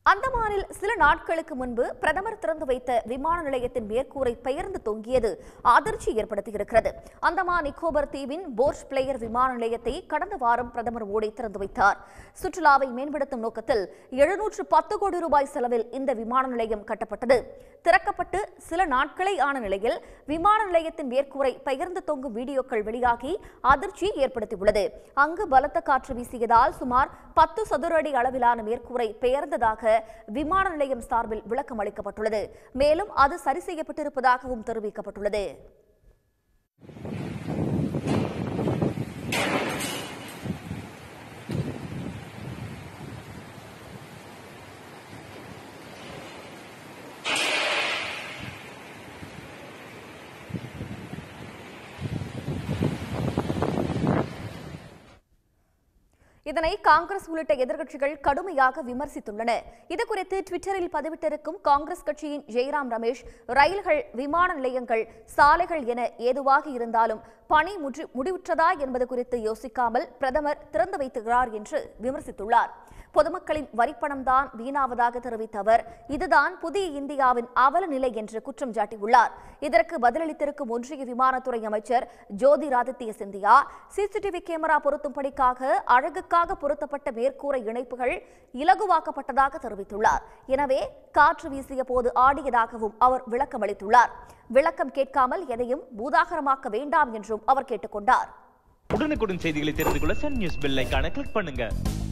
அந்தமானில் சில நாட்களுக்கு முன்பு பிரதமர் திறந்து வைத்த விமான நிலையத்தின் மேற்கூரை பெயர்ந்து தொங்கியது அதிர்ச்சி ஏற்படுத்தியிருக்கிறது அந்தமான் நிக்கோபர் தீவின் போர்ஷ் பிளேயர் விமான நிலையத்தை கடந்த வாரம் பிரதமர் மோடி திறந்து வைத்தார் சுற்றுலாவை மேம்படுத்தும் நோக்கத்தில் எழுநூற்று பத்து கோடி ரூபாய் செலவில் இந்த விமான நிலையம் கட்டப்பட்டது திறக்கப்பட்டு சில நாட்களே ஆன நிலையில் விமான நிலையத்தின் மேற்கூரை பெயர்ந்து தொங்கும் வீடியோக்கள் வெளியாகி அதிர்ச்சியை ஏற்படுத்தியுள்ளது அங்கு பலத்த காற்று வீசியதால் சுமார் பத்து சதுர அடி அளவிலான மேற்கூரை பெயர்ந்ததாக விமான நிலையம் சார்பில் விளக்கம் அளிக்கப்பட்டுள்ளது மேலும் அது சரி செய்யப்பட்டிருப்பதாகவும் தெரிவிக்கப்பட்டுள்ளது இதனை காங்கிரஸ் உள்ளிட்ட எதிர்க்கட்சிகள் கடுமையாக விமர்சித்துள்ளன இதுகுறித்து ட்விட்டரில் பதிவிட்டிருக்கும் காங்கிரஸ் கட்சியின் ஜெய்ராம் ரமேஷ் ரயில்கள் விமான நிலையங்கள் சாலைகள் என ஏதுவாக இருந்தாலும் பணி முற்று முடிவுற்றதா என்பது குறித்து யோசிக்காமல் பிரதமர் திறந்து வைத்துகிறார் என்று விமர்சித்துள்ளார் பொதுமக்களின் வரிப்பணம்தான் வீணாவதாக தெரிவித்த அவர் இதுதான் புதிய இந்தியாவின் அவல நிலை என்று குற்றம் சாட்டியுள்ளார் இதற்கு பதிலளித்திருக்கும் ஒன்றிய விமானத்துறை அமைச்சர் ஜோதிராதித்ய சிந்தியா சிசிடிவி கேமரா பொருத்தும் பணிக்காக அழகுக்காக பொருத்தப்பட்ட மேற்கூரை இணைப்புகள் இலகுவாக்கப்பட்டதாக தெரிவித்துள்ளார் எனவே காற்று வீசிய போது ஆடியதாகவும் அவர் விளக்கம் அளித்துள்ளார் விளக்கம் கேட்காமல் எதையும் பூதாகரமாக்க வேண்டாம் என்றும் அவர் கேட்டுக்கொண்டார் உடனுக்குடன் செய்திகளை தெரிந்து கொள்ள சன் நியூஸ் பெல் ஐகானை கிளிக் பண்ணுங்க